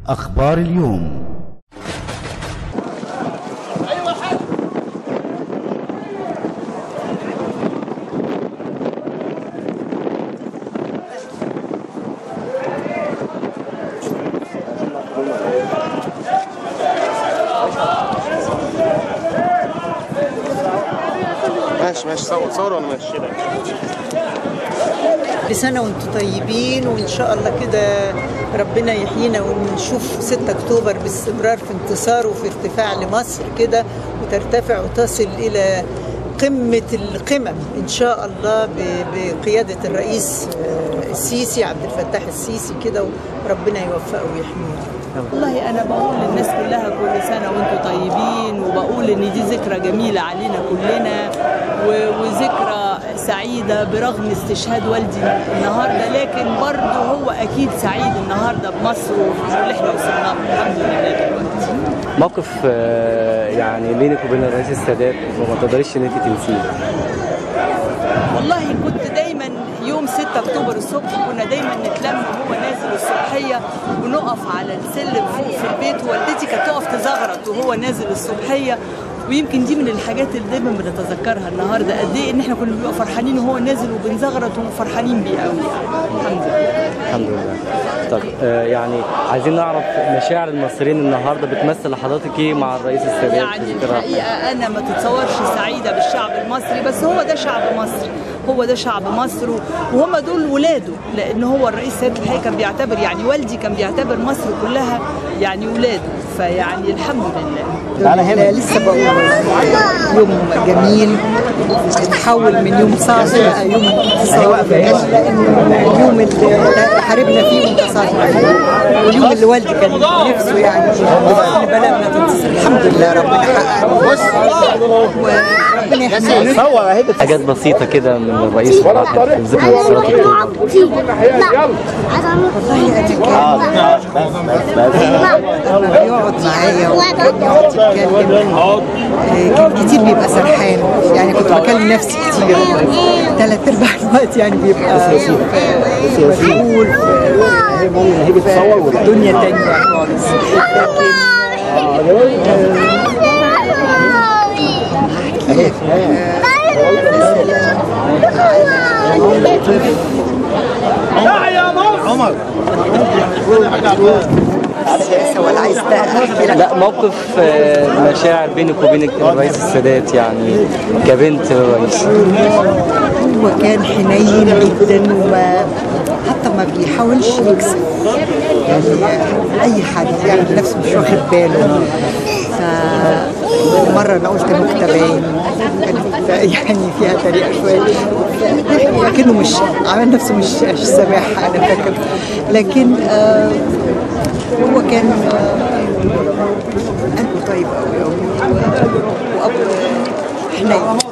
أخبار اليوم ماشي ماشي صور صور وانا ماشي كل سنة وانتم طيبين وإن شاء الله كده ربنا يحيينا ونشوف 6 أكتوبر باستمرار في انتصار وفي ارتفاع لمصر كده وترتفع وتصل إلى قمة القمم إن شاء الله ب- بقيادة الرئيس آه، السيسي عبد الفتاح السيسي كده وربنا يوفقه ويحميه والله انا بقول للناس كلها كل سنه وانتم طيبين وبقول ان دي ذكرى جميله علينا كلنا و- وذكرى سعيده برغم استشهاد والدي النهارده لكن برضه هو اكيد سعيد النهارده بمصر واللي احنا وصلنا له الحمد لله دلوقتي موقف آه، يعني بينك وبين الرئيس السادات وما تقدريش ان انت تنسيه والله كنت دايما يوم 6 اكتوبر الصبح كنا دايما نتلم وهو نازل الصبحيه ونقف على السلم فوق في البيت ووالدتي كانت تقف تزغرط وهو نازل الصبحيه ويمكن دي من الحاجات اللي دايما بنتذكرها النهارده قد ايه ان احنا كنا بنبقى فرحانين وهو نازل وبنزغرط وفرحانين بيه قوي يعني الحمد لله الحمد لله طب آه، يعني عايزين نعرف مشاعر المصريين النهارده بتمثل لحضرتك ايه مع الرئيس السادات يعني في ذكرى الحقيقه انا ما تتصورش سعيده بالشعب المصري بس هو ده شعب مصر هو ده شعب مصر وهم دول ولاده لان هو الرئيس سيد الحقيقه كان بيعتبر يعني والدي كان بيعتبر مصر كلها يعني ولاده فيعني الحمد لله أنا لسه بقول يوم جميل اتحول من يوم صعب بقى يوم انتصار لانه اليوم اللي حاربنا فيه وانتصرنا فيه واليوم اللي والدي كان نفسه يعني ان بلدنا تنتصر الحمد لله ربنا حققنا وربنا يحمينا حاجات بسيطه كده من الرئيس الواحد في ذكرى انتصارات اكتوبر والله انا كان لما يقعد معايا وكان يقعد يتكلم آه، كان كتير بيبقى سرحان يعني كنت بكلم نفسي كتير ثلاث ارباع الوقت يعني بيبقى في- مشغول في في- في دنيا تانية خالص لكن السياسة ولا عايز احكي لك لا موقف آه، مشاعر بينك وبين الرئيس السادات يعني كبنت الرئيس هو كان حنين جدا وما حتى ما بيحاولش يكسب يعني اي حد يعني نفسه مش واخد باله ف مرة أنا قلت نكتة باين كانت يعني فيها طريقة شوية لكنه مش عمل نفسه مش مش سامح أنا فاكر لكن آه هو كان آه قلبه طيب قوي قوي وأب حنين